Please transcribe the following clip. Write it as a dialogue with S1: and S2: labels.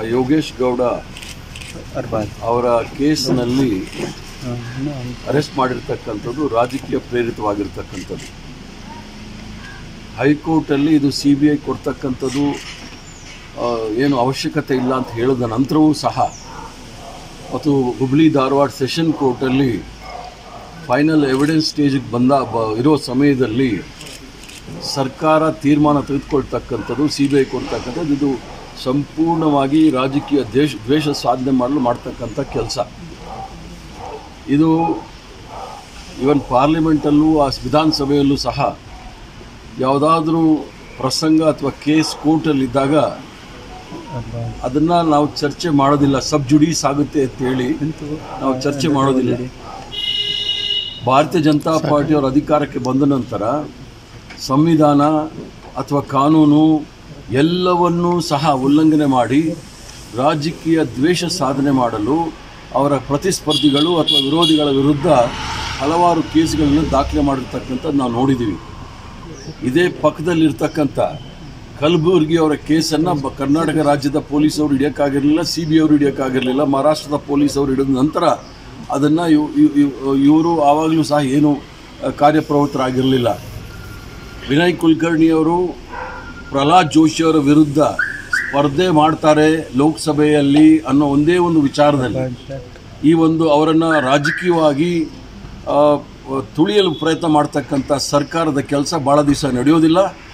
S1: ಯೋಗೇಶ್ ಗೌಡ
S2: ಅರ್ಬಾದ್
S1: ಅವರ ಕೇಸ್ನಲ್ಲಿ
S2: ಹಾಂ ಇನ್ನೂ
S1: ಅರೆಸ್ಟ್ ಮಾಡಿರ್ತಕ್ಕಂಥದ್ದು ರಾಜಕೀಯ ಪ್ರೇರಿತವಾಗಿರ್ತಕ್ಕಂಥದ್ದು ಹೈಕೋರ್ಟಲ್ಲಿ ಇದು ಸಿ ಬಿ ಐ ಕೊಡ್ತಕ್ಕಂಥದ್ದು ಆ, ಏನು ಅವಶ್ಯಕತೆ ಇಲ್ಲ ಅಂತ ಹೇಳಿದ ನಂತರವೂ ಸಹ ಮತ್ತು ಹುಬ್ಳಿ ಧಾರವಾಡ ಸೆಷನ್ ಕೋರ್ಟಲ್ಲಿ ಫೈನಲ್ ಎವಿಡೆನ್ಸ್ ಸ್ಟೇಜಿಗೆ ಬಂದ ಬ ಇರೋ ಸಮಯದಲ್ಲಿ ಸರ್ಕಾರ ತೀರ್ಮಾನ ತೆಗೆದುಕೊಳ್ತಕ್ಕಂಥದ್ದು ಸಿ ಬಿ ಐ ಕೊಡ್ತಕ್ಕಂಥದ್ದು ಇದು ಸಂಪೂರ್ಣವಾಗಿ ರಾಜಕೀಯ ದೇಶ ದ್ವೇಷ ಸಾಧನೆ ಮಾಡಲು ಮಾಡ್ತಕ್ಕಂಥ ಕೆಲಸ ಇದು ಇವನ್ ಪಾರ್ಲಿಮೆಂಟಲ್ಲೂ ಆ ವಿಧಾನಸಭೆಯಲ್ಲೂ ಸಹ ಯಾವುದಾದ್ರೂ ಪ್ರಸಂಗ ಅಥವಾ ಕೇಸ್ ಕೋರ್ಟಲ್ಲಿದ್ದಾಗ
S2: ಅರ್ಬಾದ್
S1: ಅದನ್ನು ನಾವು ಚರ್ಚೆ ಮಾಡೋದಿಲ್ಲ ಸಬ್ ಜುಡೀಸ್ ಆಗುತ್ತೆ ಅಂತೇಳಿ
S2: ಎಂತು
S1: ನಾವು ಚರ್ಚೆ ಮಾಡೋದಿಲ್ಲ ಭಾರತೀಯ ಜನತಾ ಪಾರ್ಟಿಯವರು ಅಧಿಕಾರಕ್ಕೆ ಬಂದ ನಂತರ ಸಂವಿಧಾನ ಅಥವಾ ಕಾನೂನು ಎಲ್ಲವನ್ನೂ ಸಹ ಉಲ್ಲಂಘನೆ ಮಾಡಿ ರಾಜಕೀಯ ದ್ವೇಷ ಸಾಧನೆ ಮಾಡಲು ಅವರ ಪ್ರತಿಸ್ಪರ್ಧಿಗಳು ಅಥವಾ ವಿರೋಧಿಗಳ ವಿರುದ್ಧ ಹಲವಾರು ಕೇಸ್ಗಳನ್ನು ದಾಖಲೆ ಮಾಡಿರ್ತಕ್ಕಂಥದ್ದು ನಾವು ನೋಡಿದ್ದೀವಿ ಇದೇ ಪಕ್ಕದಲ್ಲಿರ್ತಕ್ಕಂಥ ಕಲಬುರ್ಗಿ ಅವರ ಕೇಸನ್ನು ಬ ಕರ್ನಾಟಕ ರಾಜ್ಯದ ಪೊಲೀಸವರು ಹಿಡಿಯೋಕ್ಕಾಗಿರಲಿಲ್ಲ ಸಿ ಬಿ ಅವರು ಹಿಡಿಯೋಕ್ಕಾಗಿರಲಿಲ್ಲ ಮಹಾರಾಷ್ಟ್ರದ ಪೊಲೀಸವರು ಹಿಡಿದ ನಂತರ ಅದನ್ನು ಇವರು ಆವಾಗಲೂ ಸಹ ಏನು ಆ, ಕಾರ್ಯಪ್ರವೃತ್ತರಾಗಿರಲಿಲ್ಲ ವಿನಯ್ ಕುಲಕರ್ಣಿಯವರು ಪ್ರಹ್ಲಾದ್ ಜೋಶಿಯವರ ವಿರುದ್ಧ ಸ್ಪರ್ಧೆ ಮಾಡ್ತಾರೆ ಲೋಕಸಭೆಯಲ್ಲಿ ಅನ್ನೋ ಒಂದೇ ಒಂದು ವಿಚಾರದಲ್ಲಿ ಈ ಒಂದು ಅವರನ್ನು ರಾಜಕೀಯವಾಗಿ ಆ, ತುಳಿಯಲು ಪ್ರಯತ್ನ ಮಾಡ್ತಕ್ಕಂಥ ಸರ್ಕಾರದ ಕೆಲಸ ಭಾಳ ದಿವಸ ನಡೆಯೋದಿಲ್ಲ